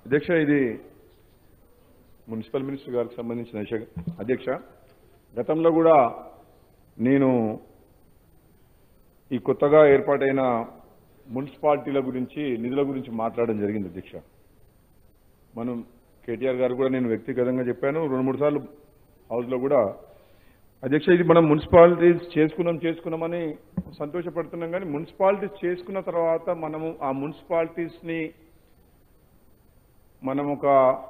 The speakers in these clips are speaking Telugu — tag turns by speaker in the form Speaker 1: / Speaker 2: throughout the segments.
Speaker 1: అధ్యక్ష ఇది మున్సిపల్ మినిస్టర్ గారికి సంబంధించిన విషయం అధ్యక్ష గతంలో కూడా నేను ఈ కొత్తగా ఏర్పాటైన మున్సిపాలిటీల గురించి నిధుల గురించి మాట్లాడడం జరిగింది అధ్యక్ష మనం కేటీఆర్ గారు కూడా నేను వ్యక్తిగతంగా చెప్పాను రెండు మూడు సార్లు హౌస్లో కూడా అధ్యక్ష ఇది మనం మున్సిపాలిటీస్ చేసుకున్నాం చేసుకున్నామని సంతోషపడుతున్నాం కానీ మున్సిపాలిటీస్ చేసుకున్న తర్వాత మనము ఆ మున్సిపాలిటీస్ని మనం ఒక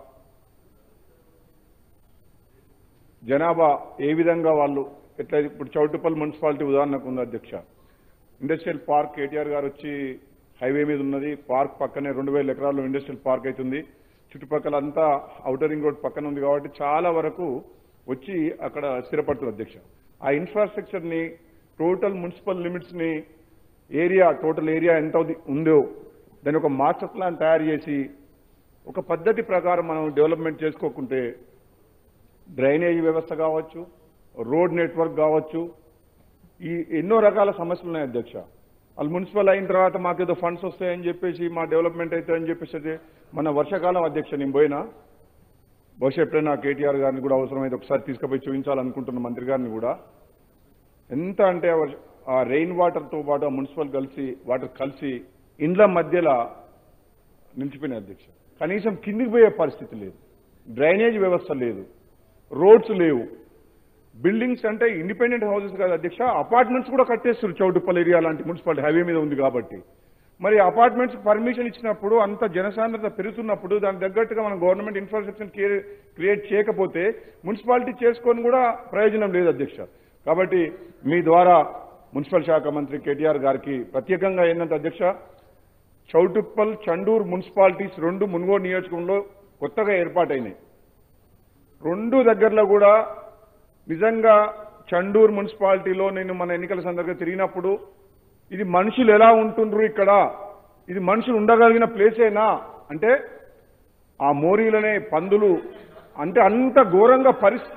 Speaker 1: జనాభా ఏ విధంగా వాళ్ళు ఎట్లా ఇప్పుడు చౌటుపల్లి మున్సిపాలిటీ ఉదాహరణకు ఉంది అధ్యక్ష ఇండస్ట్రియల్ పార్క్ కేటీఆర్ గారు వచ్చి హైవే మీద ఉన్నది పార్క్ పక్కనే రెండు వేల ఎకరాల్లో ఇండస్ట్రియల్ పార్క్ అవుతుంది చుట్టుపక్కల అంతా ఔటర్ రింగ్ రోడ్ పక్కన ఉంది కాబట్టి చాలా వరకు వచ్చి అక్కడ స్థిరపడుతుంది అధ్యక్ష ఆ ఇన్ఫ్రాస్ట్రక్చర్ ని టోటల్ మున్సిపల్ లిమిట్స్ ని ఏరియా టోటల్ ఏరియా ఎంత ఉంది- ఉందో దాని ఒక మాస్టర్ ప్లాన్ తయారు చేసి ఒక పద్ధతి ప్రకారం మనం డెవలప్మెంట్ చేసుకోకుంటే డ్రైనేజ్ వ్యవస్థ కావచ్చు రోడ్ నెట్వర్క్ కావచ్చు ఈ ఎన్నో రకాల సమస్యలు ఉన్నాయి అధ్యక్ష వాళ్ళు మున్సిపల్ అయిన తర్వాత మాకేదో ఫండ్స్ వస్తాయని చెప్పేసి మా డెవలప్మెంట్ అవుతాయని చెప్పేసి అయితే మన వర్షాకాలం అధ్యక్ష నేను పోయినా బహుశా ఎప్పుడైనా కేటీఆర్ గారిని కూడా అవసరమైతే ఒకసారి తీసుకుపోయి చూపించాలనుకుంటున్న మంత్రి గారిని కూడా ఎంత అంటే ఆ వర్ష- ఆ రెయిన్ వాటర్తో పాటు ఆ మున్సిపల్ కలిసి వాటర్ కలిసి ఇండ్ల మధ్యలో నిలిచిపోయినాయి అధ్యక్ష కనీసం కిందికి పోయే పరిస్థితి లేదు డ్రైనేజ్ వ్యవస్థ లేదు రోడ్స్ లేవు బిల్డింగ్స్ అంటే ఇండిపెండెంట్ హౌసెస్ కాదు అధ్యక్ష అపార్ట్మెంట్స్ కూడా కట్టేస్తారు చౌటుప్పల్ ఏరియా లాంటి మున్సిపాలిటీ హైవే మీద ఉంది కాబట్టి మరి అపార్ట్మెంట్స్ పర్మిషన్ ఇచ్చినప్పుడు అంత జనసాంద్రత పెరుగుతున్నప్పుడు దాని తగ్గట్టుగా మనం గవర్నమెంట్ ఇన్ఫ్రాస్ట్రక్చర్ క్రియేట్ చేయకపోతే మున్సిపాలిటీ చేసుకొని కూడా ప్రయోజనం లేదు అధ్యక్ష కాబట్టి మీ ద్వారా మున్సిపల్ శాఖ మంత్రి కేటీఆర్ గారికి ప్రత్యేకంగా ఏంటంటే అధ్యక్ష చౌటుప్పల్ చండూర్ మున్సిపాలిటీస్ రెండు మున్గోడు నియోజకవర్గంలో కొత్తగా ఏర్పాటైనాయి రెండు దగ్గరలో కూడా నిజంగా చండూర్ మున్సిపాలిటీలో నేను మన ఎన్నికల సందర్భంగా తిరిగినప్పుడు ఇది మనుషులు ఎలా ఉంటుండ్రు ఇక్కడ ఇది మనుషులు ఉండగలిగిన ప్లేసేనా అంటే ఆ మోరీలనే పందులు అంటే అంత ఘోరంగా పరిస్థితి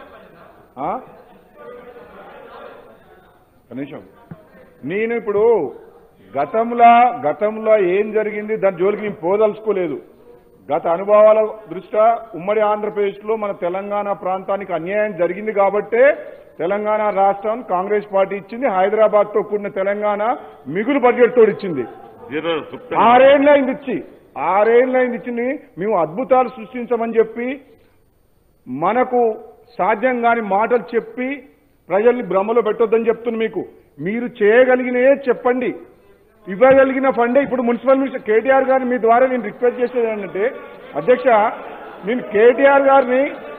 Speaker 1: కనీసం నేను ఇప్పుడు గతంలో గతంలో ఏం జరిగింది దాని జోలికి నేను పోదలుచుకోలేదు గత అనుభవాల దృష్ట్యా ఉమ్మడి ఆంధ్రప్రదేశ్లో మన తెలంగాణ ప్రాంతానికి అన్యాయం జరిగింది కాబట్టే తెలంగాణ రాష్ట్రం కాంగ్రెస్ పార్టీ ఇచ్చింది హైదరాబాద్ తో కూడిన తెలంగాణ మిగులు బడ్జెట్ తోడు ఇచ్చింది
Speaker 2: జీరో సుప్త
Speaker 1: ఆరేళ్ళు అయింది ఇచ్చి ఆరేళ్ళు అయింది ఇచ్చింది మేము అద్భుతాలు సృష్టించమని చెప్పి మనకు సాధ్యం కాని మాటలు చెప్పి ప్రజల్ని భ్రమలో పెట్టొద్దని చెప్తున్నా మీకు మీరు చేయగలిగినయే చెప్పండి ఇవ్వగలిగిన ఫండే ఇప్పుడు మున్సిపల్ మినిస్టర్ కేటీఆర్ గారిని మీ ద్వారా నేను రిక్వెస్ట్ చేసేది ఏంటంటే అధ్యక్ష నేను కేటీఆర్ గారిని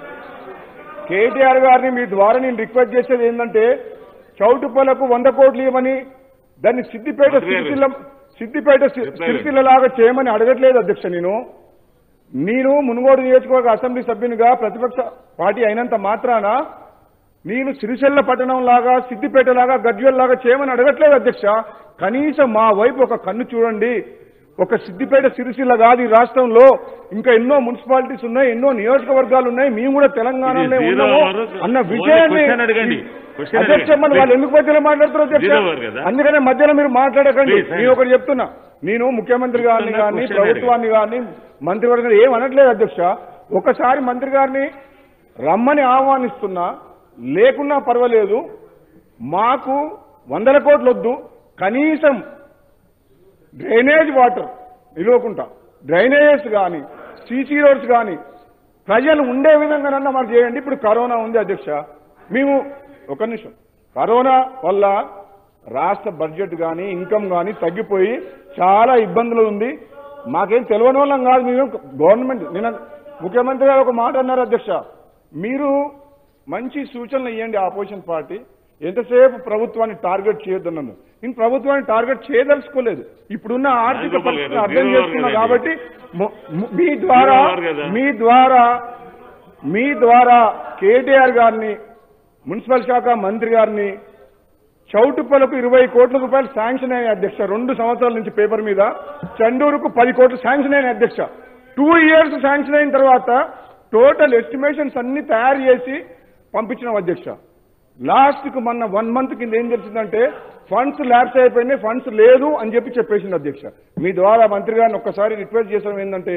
Speaker 1: కేటీఆర్ గారిని మీ ద్వారా నేను రిక్వెస్ట్ చేసేది ఏంటంటే చౌటుపలకు వంద కోట్లు ఇవ్వమని దాన్ని సిద్దిపేట
Speaker 2: మంత్రి గారు.
Speaker 1: సిరిసిల్ల సిద్దిపేట సి-
Speaker 2: చెప్పలేదు.
Speaker 1: సిరిసిల్లలాగా చేయమని అడగట్లేదు అధ్యక్ష నేను నేను మునుగోడు నియోజకవర్గ అసెంబ్లీ సభ్యునిగా ప్రతిపక్ష పార్టీ అయినంత మాత్రాన నేను సిరిసిల్ల పట్టణం లాగా సిద్దిపేట లాగా గజ్వల్ లాగా చేయమని అడగట్లేదు అధ్యక్ష కనీసం మా వైపు ఒక కన్ను చూడండి ఒక సిద్దిపేట సిరిసిల్ల కాదు ఈ రాష్ట్రంలో ఇంకా ఎన్నో మున్సిపాలిటీస్ ఉన్నాయి ఎన్నో నియోజకవర్గాలు ఉన్నాయి మేము కూడా తెలంగాణలో
Speaker 2: ఇది
Speaker 1: ఉన్నాము
Speaker 2: zero hour.
Speaker 1: అన్న
Speaker 2: Only
Speaker 1: విజయాన్ని
Speaker 2: question అడగండి. Question
Speaker 1: అధ్యక్ష
Speaker 2: అడగండి.
Speaker 1: మరి వాళ్ళు ఎందుకు మధ్యలో మాట్లాడుతారు అధ్యక్ష
Speaker 2: Zero hour కదా.
Speaker 1: అందుకనే మధ్యలో మీరు మాట్లాడకండి
Speaker 2: Please,
Speaker 1: నేను ఒకటి చెప్తున్నా నేను ముఖ్యమంత్రి గారిని
Speaker 2: చెప్తున్నా,
Speaker 1: కానీ
Speaker 2: question
Speaker 1: ప్రభుత్వాన్ని కానీ మంత్రివర్గం ఏం అనట్లేదు అధ్యక్ష ఒకసారి మంత్రి గారిని రమ్మని ఆహ్వానిస్తున్నా లేకున్నా పర్వాలేదు మాకు వందల కోట్లు వద్దు కనీసం డ్రైనేజ్ వాటర్ నిలవకుండా డ్రైనేజెస్ కానీ సీసీ రోడ్స్ కానీ ప్రజలు ఉండే విధంగానన్నా మాకు చేయండి ఇప్పుడు కరోనా ఉంది అధ్యక్ష మేము ఒక నిమిషం కరోనా వల్ల రాష్ట్ర బడ్జెట్ కానీ ఇన్కమ్ కానీ తగ్గిపోయి చాలా ఇబ్బందులు ఉంది మాకేం తెలియని వాళ్ళం కాదు మేము గవర్నమెంట్ నిన్న ముఖ్యమంత్రి గారు ఒక మాట అన్నారు అధ్యక్ష మీరు మంచి సూచనలు ఇవ్వండి ఆపోజిషన్ పార్టీ ఎంతసేపు ప్రభుత్వాన్ని టార్గెట్ చేయొద్దన్నాను నేను ప్రభుత్వాన్ని టార్గెట్ చేయదలుచుకోలేదు ఇప్పుడున్న ఆర్థిక
Speaker 2: రాజగోపాల్
Speaker 1: పరిస్థితిని
Speaker 2: గారు,
Speaker 1: అర్థం
Speaker 2: zero
Speaker 1: చేసుకున్నా
Speaker 2: hour
Speaker 1: కాబట్టి ము- ము- మీ ద్వారా
Speaker 2: Zero hour కదా.
Speaker 1: మీ ద్వారా మీ ద్వారా కేటీఆర్ గారిని మున్సిపల్ శాఖ మంత్రి గారిని చౌటుప్పలకు ఇరవై కోట్ల రూపాయలు శాంక్షన్ అయ్యాయి అధ్యక్ష రెండు సంవత్సరాల నుంచి పేపర్ మీద చండూరుకు పది కోట్లు శాంక్షన్ అయినాయి అధ్యక్ష టూ ఇయర్స్ శాంక్షన్ అయిన తర్వాత టోటల్ ఎస్టిమేషన్స్ అన్ని తయారు చేసి పంపించిన అధ్యక్ష లాస్ట్ కు మొన్న వన్ మంత్ కింద ఏం తెలిసిందంటే ఫండ్స్ ల్యాబ్స్ అయిపోయినాయి ఫండ్స్ లేదు అని చెప్పి చెప్పేసింది అధ్యక్ష మీ ద్వారా మంత్రి గారిని ఒక్కసారి రిక్వెస్ట్ చేసాం ఏంటంటే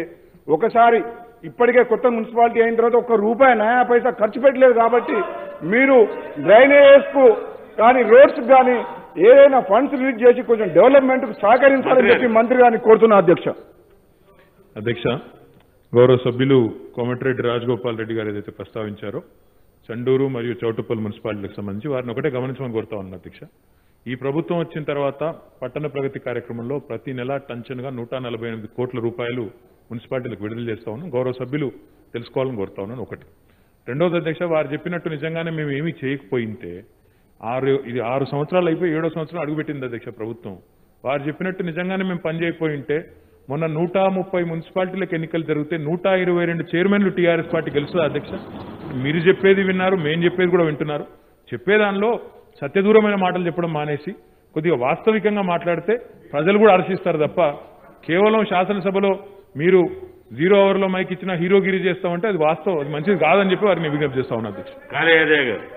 Speaker 1: ఒకసారి ఇప్పటికే కొత్త మున్సిపాలిటీ అయిన తర్వాత ఒక్క రూపాయి నయా పైసా ఖర్చు పెట్టలేదు కాబట్టి మీరు డ్రైనేజెస్ కు కానీ రోడ్స్ కానీ ఏదైనా ఫండ్స్ రిలీజ్ చేసి కొంచెం డెవలప్మెంట్ కు సహకరించాలని చెప్పి మంత్రి గారిని కోరుతున్నా అధ్యక్ష
Speaker 3: అధ్యక్ష గౌరవ సభ్యులు కోమటిరెడ్డి రాజగోపాల్ రెడ్డి గారు ఏదైతే ప్రస్తావించారో చండూరు మరియు చౌటుప్పల్ మున్సిపాలిటీలకు సంబంధించి వారిని ఒకటే గమనించమని కోరుతా ఉన్నాను అధ్యక్ష ఈ ప్రభుత్వం వచ్చిన తర్వాత పట్టణ ప్రగతి కార్యక్రమంలో ప్రతి నెల టంచన్గా నూట నలభై ఎనిమిది కోట్ల రూపాయలు మున్సిపాలిటీలకు విడుదల చేస్తా ఉన్నాం గౌరవ సభ్యులు తెలుసుకోవాలని కోరుతా ఉన్నాను ఒకటి రెండోది అధ్యక్ష వారు చెప్పినట్టు నిజంగానే మేము ఏమీ చేయకపోయింటే ఆరు ఇది ఆరు సంవత్సరాలు అయిపోయి ఏడో సంవత్సరం అడుగుపెట్టింది అధ్యక్ష ప్రభుత్వం వారు చెప్పినట్టు నిజంగానే మేము పనిచేయకపోయి ఉంటే మొన్న నూట ముప్పై మున్సిపాలిటీలకు ఎన్నికలు జరిగితే నూట ఇరవై రెండు చైర్మన్లు టీఆర్ఎస్ పార్టీ గెలుస్తుంది అధ్యక్ష మీరు చెప్పేది విన్నారు మేము చెప్పేది కూడా వింటున్నారు చెప్పేదానిలో సత్యదూరమైన మాటలు చెప్పడం మానేసి కొద్దిగా వాస్తవికంగా మాట్లాడితే ప్రజలు కూడా హర్షిస్తారు తప్ప కేవలం శాసనసభలో మీరు జీరో అవర్లో మైక్ ఇచ్చిన హీరోగిరి చేస్తామంటే అది వాస్తవం అది మంచిది కాదని చెప్పి వారిని విజ్ఞప్తి చేస్తా ఉన్నా అధ్యక్ష
Speaker 2: కార్యాలయ గారు